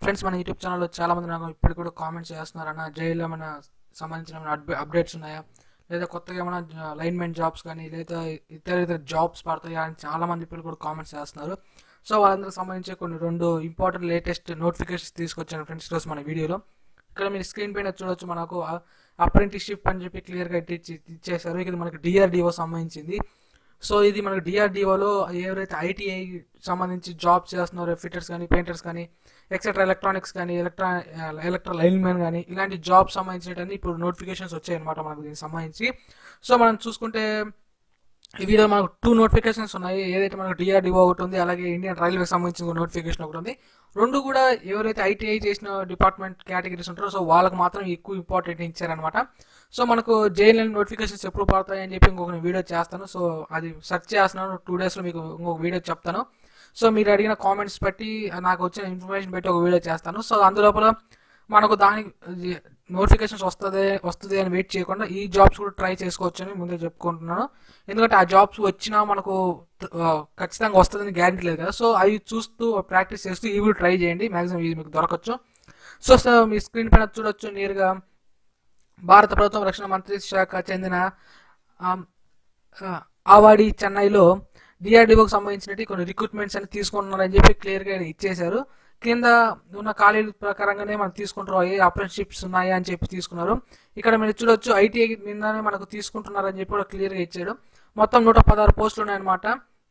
friends మన YouTube ఛానల్లో చాలా మంది నాకు ఇప్పటికి కూడా కామెంట్స్ చేస్తున్నారు అన్న జైల్లో ఏమైనా సంబంధించిన ఏమైనా అప్డే- అప్డేట్స్ ఉన్నాయా లేదా కొత్తగా ఏమైనా లైన్మెన్ జాబ్స్ కానీ లేదా ఇతర ఇతర జాబ్స్ పడతాయా అని చాలా మంది ఇప్పుడు కూడా కామెంట్స్ చేస్తున్నారు సో వాళ్ళందరికి సంబంధించి కొన్ని రెండు ఇంపార్టెంట్ లేటెస్ట్ నోటిఫికేషన్స్ తీసుకొచ్చాను ఫ్రెండ్స్ ఈరోజు మన వీడియోలో ఇక్కడ మీరు స్క్రీన్ పైన చూడొచ్చు మనకు అప్రెంటిస్షిప్ అని చెప్పి క్లియర్గా ఇచ్చి ఇచ్చేసారు ఇక్కడ మనకి డిఆర్డిఓ సంబంధించింది సో ఇది మనకి డిఆర్డిఓలో ఎవరైతే ఐటీఐ సంబంధించి జాబ్స్ చేస్తున్నారో ఫిట్టర్స్ కానీ పెయింటర్స్ కానీ ఎక్సెట్రా ఎలక్ట్రానిక్స్ కానీ ఎలక్ట్రా ఎలక్ట్రా లైన్మెన్ కానీ ఇలాంటి జాబ్స్ సంబంధించినవి ఇప్పుడు నోటిఫికేషన్స్ వచ్చాయన్నమాట మనకు దీనికి సంబంధించి సో మనం చూసుకుంటే ఈ వీడియో మనకు టూ నోటిఫికేషన్స్ ఉన్నాయి ఏదైతే మనకు డిఆర్డిఓ ఒకటి ఉంది అలాగే ఇండియన్ రైల్వే సంబంధించిన నోటిఫికేషన్ ఒకటి ఉంది రెండు కూడా ఎవరైతే ఐటీఐ చేసిన డిపార్ట్మెంట్ కేటగిరీస్ ఉంటారో సో వాళ్ళకి మాత్రం ఎక్కువ ఇంపార్టెంట్ ఇచ్చారనమాట సో మనకు జేఎల్ఎన్ నోటిఫికేషన్స్ ఎప్పుడు పడతాయి అని చెప్పి ఇంకొక వీడియో చేస్తాను సో అది సెర్చ్ చేస్తున్నాను టూ డేస్లో మీకు ఇంకొక వీడియో చెప్తాను సో మీరు అడిగిన కామెంట్స్ బట్టి నాకు వచ్చిన ఇన్ఫర్మేషన్ బట్టి ఒక వీడియో చేస్తాను సో అందులోపల మనకు దానికి నోటిఫికేషన్స్ వస్తుంది వస్తుంది అని వెయిట్ చేయకుండా ఈ జాబ్స్ కూడా ట్రై చేసుకోవచ్చు అని ముందే చెప్పుకుంటున్నాను ఎందుకంటే ఆ జాబ్స్ వచ్చినా మనకు ఆ, ఖచ్చితంగా వస్తుందని గ్యారెంటీ లేదు కదా సో అవి చూస్తూ ప్రాక్టీస్ చేస్తూ ఇవి కూడా ట్రై చేయండి మ్యాక్సిమం ఇది మీకు దొరకచ్చు సో సో మీ స్క్రీన్ పైన చూడొచ్చు నేరుగా భారత ప్రభుత్వం రక్షణ మంత్రి శాఖ చెందిన ఆమ్, ఆ, ఆవాడి చెన్నైలో డిఆర్డిఓకి సంబంధించినట్టు కొన్ని రిక్రూట్మెంట్స్ అని తీసుకుంటున్నారని చెప్పి క్లియర్గా ఇచ్చేశారు కింద ఉన్న ఖాళీల ప్రకారంగానే మనం తీసుకుంటారు ఏ అప్రెంటిషిప్స్ ఉన్నాయి అని చెప్పి తీసుకున్నారు ఇక్కడ మీరు చూడొచ్చు ఐటీఐ మీదనే మనకు తీసుకుంటున్నారని చెప్పి కూడా క్లియర్గా ఇచ్చాడు మొత్తం నూట పదహారు పోస్టులు ఉన్నాయన్నమాట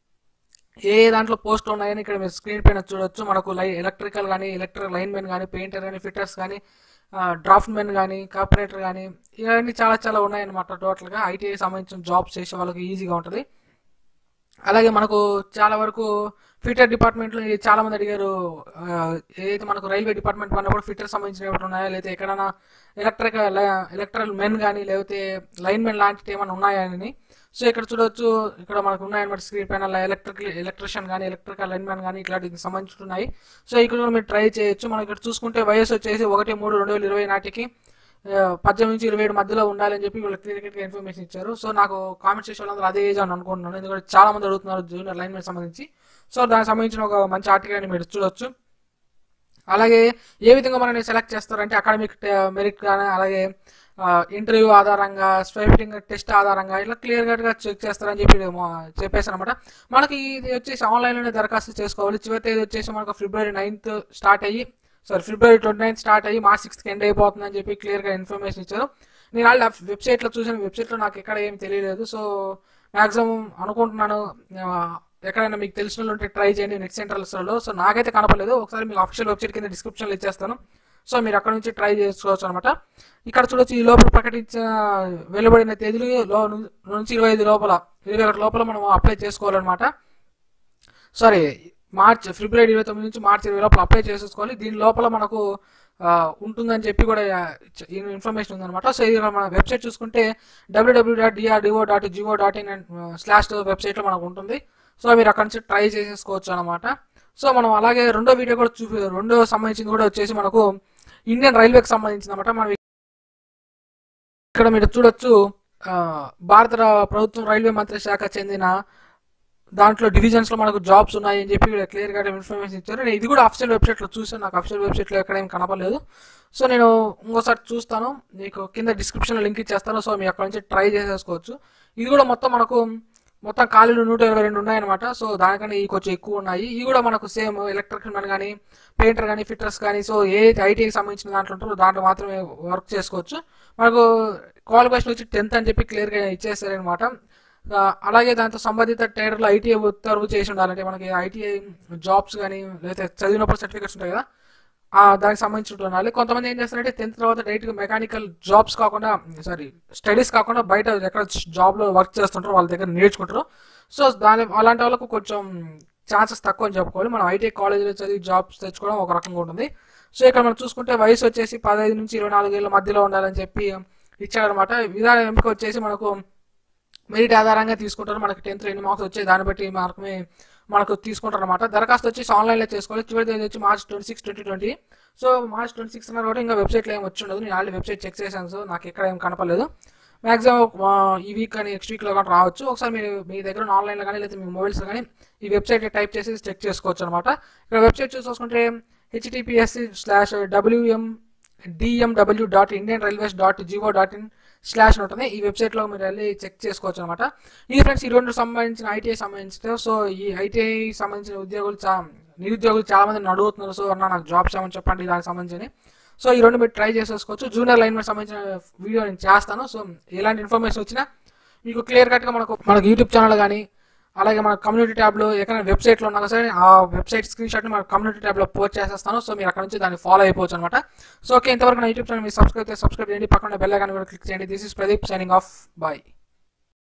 ఏ ఏ దాంట్లో పోస్టులు ఉన్నాయని ఇక్కడ మీరు స్క్రీన్ పైన చూడొచ్చు మనకు లై ఎలక్ట్రికల్ కానీ ఎలక్ట్రికల్ లైన్ మెన్ కానీ పెయింటర్ కానీ ఫిట్టర్స్ కానీ డ్రాఫ్ట్ మెన్ కానీ కార్పొరేటర్ కానీ ఇవన్నీ చాలా చాలా ఉన్నాయన్నమాట టోటల్గా ఐటీఐ సంబంధించిన జాబ్స్ చేసే వాళ్ళకి ఈజీగా ఉంటుంది అలాగే మనకు చాలా వరకు ఫిటర్ డిపార్ట్మెంట్లో చాలా మంది అడిగారు ఆ, ఏదైతే మనకు రైల్వే డిపార్ట్మెంట్ పడినప్పుడు ఫిటర్ సంబంధించిన ఏమైనా ఉన్నాయా లేకపోతే ఎక్కడైనా ఎలక్ట్రికల్ ఎలక్ట్రల్ మెన్ కానీ లేకపోతే లైన్ మెన్ లాంటివి ఏమైనా ఉన్నాయా అని సో ఇక్కడ చూడొచ్చు ఇక్కడ మనకు ఉన్నాయన్నమాట స్క్రీన్ పైన ఎలక్ట్రికల్ ఎలక్ట్రిషియన్ కానీ ఎలక్ట్రికల్ లైన్ మ్యాన్ కానీ ఇట్లాంటికి సంబంధించి ఉన్నాయి సో ఇక్కడ కూడా మీరు ట్రై చేయొచ్చు మనం ఇక్కడ చూసుకుంటే వయసు వచ్చేసి ఒకటి మూడు రెండు వేల ఇరవై నాటికి ఆ, పద్దెనిమిది నుంచి ఇరవై ఏడు మధ్యలో ఉండాలని చెప్పి వీళ్ళు క్లియర్గా ఇన్ఫర్మేషన్ ఇచ్చారు సో నాకు కామెంట్ చేసే వాళ్ళందరూ అదే ఏజ్ అని అనుకుంటున్నాను ఎందుకంటే చాలా మంది అడుగుతున్నారు జూనియర్ లైన్ సంబంధించి సో దానికి సంబంధించిన ఒక మంచి ఆర్టికల్ అని మీరు చూడొచ్చు అలాగే ఏ విధంగా మనల్ని సెలెక్ట్ చేస్తారంటే అకాడమిక్ మెరిట్ కానీ అలాగే ఇంటర్వ్యూ ఆధారంగా స్వైపింగ్ టెస్ట్ ఆధారంగా ఇట్లా క్లియర్ గా చెక్ చేస్తారని చెప్పి చెప్పేసి అనమాట మనకి ఇది వచ్చేసి ఆన్లైన్లోనే దరఖాస్తు చేసుకోవాలి చివరి తేదీ వచ్చేసి మనకు ఫిబ్రవరి నైన్త్ స్టార్ట్ అయ్యి sorry February twenty ninth start అయ్యి మార్చ్ సిక్స్త్కి ఎండ్ అయిపోతుందని చెప్పి క్లియర్గా ఇన్ఫర్మేషన్ ఇచ్చారు నేను వాళ్ళ వెబ్సైట్లో చూసిన వెబ్సైట్లో నాకు ఎక్కడ ఏం తెలియలేదు సో మ్యాక్సిమం అనుకుంటున్నాను ఆ, ఎక్కడైనా మీకు తెలిసిన వాళ్ళు ఉంటే ట్రై చేయండి నెట్ సెంటర్స్లో సో నాకైతే కనపడలేదు ఒకసారి మీకు అఫిషియల్ వెబ్సైట్ కింద డిస్క్రిప్షన్లో ఇచ్చేస్తాను సో మీరు అక్కడ నుంచి ట్రై చేసుకోవచ్చు అనమాట ఇక్కడ చూడొచ్చు ఈ లోపల ప్రకటించిన వెలువడిన తేదీలు లో నుంచి ఇరవై ఐదు లోపల ఇరవై ఒకటి లోపల మనం అప్లై చేసుకోవాలన్నమాట సారీ మార్చ్ ఫిబ్రవరి ఇరవై తొమ్మిది నుంచి మార్చ్ ఇరవై లోపల అప్లై చేసేసుకోవాలి దీని లోపల మనకు ఆ, ఉంటుందని చెప్పి కూడా ఇన్ఫర్మేషన్ ఉందన్నమాట సో ఇది మన వెబ్సైట్ చూసుకుంటే WW dot DRDO dot GO dot in slash వెబ్సైట్లో మనకు ఉంటుంది సో మీరు అక్కడ నుంచి ట్రై చేసేసుకోవచ్చు అనమాట సో మనం అలాగే రెండో వీడియో కూడా చూపి రెండో సంబంధించింది కూడా వచ్చేసి మనకు ఇండియన్ రైల్వేకి సంబంధించింది అనమాట మనం ఇక్కడ మీరు చూడొచ్చు ఆ, భారత రా- ప్రభుత్వం రైల్వే మంత్రి శాఖ చెందిన దాంట్లో డివిజన్స్ లో మనకు జాబ్స్ ఉన్నాయి అని చెప్పి క్లియర్ గా ఇన్ఫర్మేషన్ ఇచ్చారు నేను ఇది కూడా అఫిషియల్ వెబ్సైట్ లో చూసాను నాకు అఫిషియల్ వెబ్సైట్ లో ఎక్కడ ఏం కనపడలేదు సో నేను ఇంకోసారి చూస్తాను మీకు కింద డిస్క్రిప్షన్ లో లింక్ ఇచ్చేస్తాను సో మీరు అక్కడ నుంచి ట్రై చేసేసుకోవచ్చు ఇది కూడా మొత్తం మనకు మొత్తం ఖాళీలు నూట ఇరవై రెండు ఉన్నాయన్నమాట సో దానికన్నా ఈ కొంచెం ఎక్కువ ఉన్నాయి ఇవి కూడా మనకు సేమ్ ఎలక్ట్రికల్ మెన్ కానీ పెయింటర్ కానీ ఫిట్టర్స్ కానీ సో ఏ ఐటీకి సంబంధించిన దాంట్లో ఉంటారో దాంట్లో మాత్రమే వర్క్ చేసుకోవచ్చు మనకు క్వాలిఫికేషన్ వచ్చి టెన్త్ అని చెప్పి క్లియర్గా ఇచ్చేస్తారనమాట ఆ, అలాగే దాంతో సంబంధిత ట్రేడర్లు ఐటీఐ ఉత్తర్వు చేసి ఉండాలంటే మనకి ఐటీఐ జాబ్స్ కానీ లేకపోతే చదివినప్పుడు సర్టిఫికేట్స్ ఉంటాయి కదా ఆ, దానికి సంబంధించి ఉండాలి కొంతమంది ఏం చేస్తారంటే టెన్త్ తర్వాత డైరెక్ట్గా మెకానికల్ జాబ్స్ కాకుండా సారీ స్టడీస్ కాకుండా బయట ఎక్కడ జాబ్లో వర్క్ చేస్తుంటారో వాళ్ళ దగ్గర నేర్చుకుంటారు సో దాని అలాంటి వాళ్ళకు కొంచెం ఛాన్సెస్ తక్కువ అని చెప్పుకోవాలి మనం ఐటీ కాలేజీలో చదివి జాబ్స్ తెచ్చుకోవడం ఒక రకంగా ఉంటుంది సో ఇక్కడ మనం చూసుకుంటే వయసు వచ్చేసి పదహైదు నుంచి ఇరవై నాలుగు ఏళ్ళ మధ్యలో ఉండాలని చెప్పి ఇచ్చాడనమాట విధాన ఎంపిక వచ్చేసి మనకు మెరిట్ ఆధారంగా తీసుకుంటారు మనకి టెన్త్ ఎన్ని మార్క్స్ వచ్చాయి దాన్ని బట్టి మార్కమే మనకు తీసుకుంటారు అనమాట దరఖాస్తు వచ్చేసి ఆన్లైన్లో చేసుకోవాలి చివరి తేదీ వచ్చి March twenty six twenty twenty so March twenty six అన్నారు కూడా ఇంకా వెబ్సైట్లో ఏం వచ్చి ఉండదు నేను ఆల్రెడీ వెబ్సైట్ చెక్ చేశాను సో నాకు ఎక్కడ ఏం కనపడలేదు మ్యాక్సిమం ఈ వీక్ కానీ నెక్స్ట్ వీక్లో కానీ రావచ్చు ఒకసారి మీరు మీ దగ్గర ఉన్న ఆన్లైన్లో కానీ లేదా మీ మొబైల్స్లో కానీ ఈ వెబ్సైట్ టైప్ చేసి చెక్ చేసుకోవచ్చు అనమాట ఇక్కడ వెబ్సైట్ చూసుకుంటే HTTPS slash WM DMW dot Indian railways dot GO dot in slash ఉంటుంది ఈ వెబ్సైట్లో మీరు వెళ్ళి చెక్ చేసుకోవచ్చు అనమాట ఇది ఫ్రెండ్స్ ఈ రెండు సంబంధించిన ఐటీఐ సంబంధించిన సో ఈ ఐటీఐ సంబంధించిన ఉద్యోగులు చా నిరుద్యోగులు చాలా మంది నన్ను అడుగుతున్నారు సో అన్న నాకు జాబ్స్ ఏమని చెప్పండి దానికి సంబంధించి సో ఈ రెండు మీరు ట్రై చేసేసుకోవచ్చు జూనియర్ లైన్ సంబంధించిన వీడియో నేను చేస్తాను సో ఎలాంటి ఇన్ఫర్మేషన్ వచ్చినా మీకు క్లియర్ కట్గా మనకు మనకు యూట్యూబ్ ఛానల్ కానీ అలాగే మన కమ్యూనిటీ ట్యాబ్లో ఎక్కడైనా వెబ్సైట్లో ఉన్నా సరే ఆ వెబ్సైట్ స్క్రీన్ షాట్ని మన కమ్యూనిటీ ట్యాబ్లో పోస్ట్ చేసేస్తాను సో మీరు అక్కడ నుంచి దాన్ని ఫాలో అయిపోవచ్చు అనమాట సో ఓకే ఇంతవరకు నా యూట్యూబ్ ఛానల్ మీరు సబ్స్క్రైబ్ చేస్తే సబ్స్క్రైబ్ చేయండి పక్కన బెల్ ఐకాన్ కూడా క్లిక్ చేయండి this is Pradeep signing off bye